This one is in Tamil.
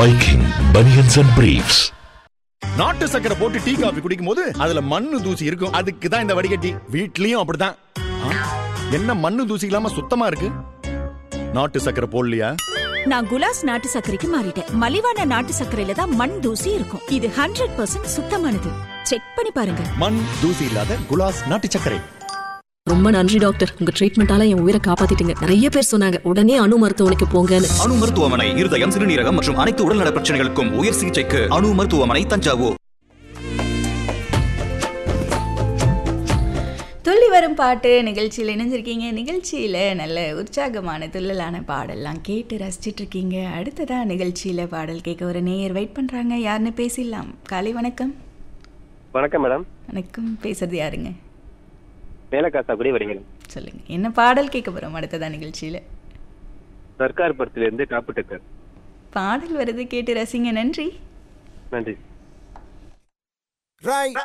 Viking Bunions and Briefs. நாட்டு சக்கரை போட்டு டீ காபி குடிக்கும் போது அதுல மண்ணு தூசி இருக்கும் அதுக்கு தான் இந்த வடிகட்டி வீட்லயும் அப்படிதான் ஆ, என்ன மண்ணு தூசி இல்லாம சுத்தமா இருக்கு நாட்டு சக்கரை போடலையா நான் குலாஸ் நாட்டு சர்க்கரைக்கு மாறிட்டேன் மலிவான நாட்டு சர்க்கரையில தான் மண் தூசி இருக்கும் இது ஹண்ட்ரட் பர்சன்ட் சுத்தமானது செக் பண்ணி பாருங்க மண் தூசி இல்லாத குலாஸ் நாட்டு சர்க்கரை ரொம்ப நன்றி டாக்டர் உங்க ட்ரீட்மெண்டால என் உயிரை காப்பாத்திட்டீங்க நிறைய பேர் சொன்னாங்க உடனே அணு மருத்துவமனைக்கு போங்கன்னு அணு மருத்துவமனை இருதயம் சிறுநீரகம் மற்றும் அனைத்து உடல்நல பிரச்சனைகளுக்கும் உயர் சிகிச்சைக்கு அணு மருத்துவமனை தஞ்சாவூர் துள்ளி வரும் பாட்டு நிகழ்ச்சியில் இணைஞ்சிருக்கீங்க நிகழ்ச்சியில் நல்ல உற்சாகமான துள்ளலான பாடல்லாம் கேட்டு ரசிச்சிட்டு இருக்கீங்க அடுத்ததாக நிகழ்ச்சியில் பாடல் கேட்க ஒரு நேயர் வெயிட் பண்ணுறாங்க யாருன்னு பேசிடலாம் காலை வணக்கம் வணக்கம் மேடம் வணக்கம் பேசுறது யாருங்க மேலக்காசாக்குடி வருகிறேன் சொல்லுங்க என்ன பாடல் கேட்க போகிறோம் அடுத்ததான் நிகழ்ச்சியில் சர்க்கார் படத்திலிருந்து டாப்பு டக்கர் பாடல் வருது கேட்டு ரசிங்க நன்றி நன்றி